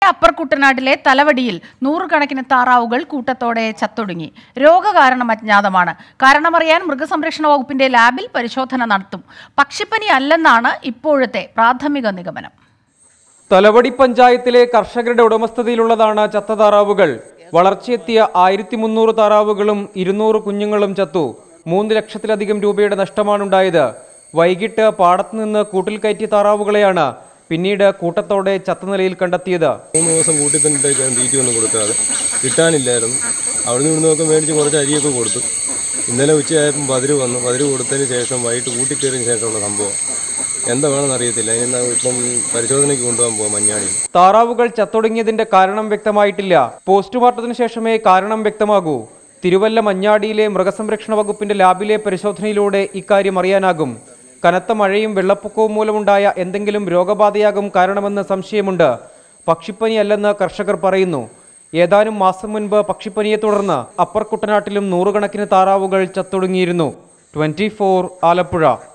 upper കുട്ടനാട്ടിലെ തലവടിയിൽ നൂറുകണക്കിന് താറാവുകൾ കൂട്ടത്തോടെ ചത്തൊടുങ്ങി രോഗകാരണം അജ്ഞാതമാണ് കാരണമറിയാൻ മൃഗസംരക്ഷണ വകുപ്പിന്റെ ലാബിൽ പരിശോധന നടത്തും പക്ഷിപ്പനി അല്ലെന്നാണ് ഇപ്പോഴത്തെ പ്രാഥമിക നിഗമനം തലവടി പഞ്ചായത്തിലെ കർഷകരുടെ ഉടമസ്ഥതയിലുള്ളതാണ് ചത്ത താറാവുകൾ വളർച്ചയെത്തിയ ആയിരത്തി മുന്നൂറ് താറാവുകളും ഇരുന്നൂറ് കുഞ്ഞുങ്ങളും ചത്തു മൂന്ന് ലക്ഷത്തിലധികം രൂപയുടെ നഷ്ടമാണുണ്ടായത് വൈകിട്ട് പാടത്തു നിന്ന് കൂട്ടിൽ കയറ്റിയ താറാവുകളെയാണ് പിന്നീട് കൂട്ടത്തോടെ ചത്ത നിലയിൽ കണ്ടെത്തിയത് മൂന്ന് ദിവസം കൂട്ടി തന്നിട്ടേക്കാണ് തീറ്റി ഒന്നും കൊടുക്കാതെ കിട്ടാനില്ലായിരുന്നു അവിടുന്ന് ഇവിടുന്ന് ഒക്കെ മേടിച്ച് കുറച്ച് അരിയൊക്കെ കൊടുത്തു ഇന്നലെ ഉച്ചയായപ്പം പതിര് വന്നു പതിര് കൊടുത്തതിന് ശേഷം വൈകിട്ട് കൂട്ടിക്കയറിയതിന് ശേഷമുള്ള സംഭവം എന്താ വേണമെന്ന് അറിയത്തില്ല അതിന് ഇപ്പം പരിശോധനയ്ക്ക് കൊണ്ടുപോകാൻ പോകാം മഞ്ഞാടി താറാവുകൾ ചത്തൊടുങ്ങിയതിന്റെ കാരണം വ്യക്തമായിട്ടില്ല പോസ്റ്റ്മോർട്ടത്തിന് ശേഷമേ കാരണം വ്യക്തമാകൂ തിരുവല്ല മഞ്ഞാടിയിലെ മൃഗസംരക്ഷണ വകുപ്പിന്റെ ലാബിലെ പരിശോധനയിലൂടെ ഇക്കാര്യം അറിയാനാകും കനത്ത മഴയും വെള്ളപ്പൊക്കവും മൂലമുണ്ടായ എന്തെങ്കിലും രോഗബാധയാകും കാരണമെന്ന് സംശയമുണ്ട് പക്ഷിപ്പനിയല്ലെന്ന് കർഷകർ പറയുന്നു ഏതാനും മാസം മുൻപ് പക്ഷിപ്പനിയെ തുടർന്ന് അപ്പർ കുട്ടനാട്ടിലും നൂറുകണക്കിന് താറാവുകൾ ചത്തൊടുങ്ങിയിരുന്നു ട്വന്റി ആലപ്പുഴ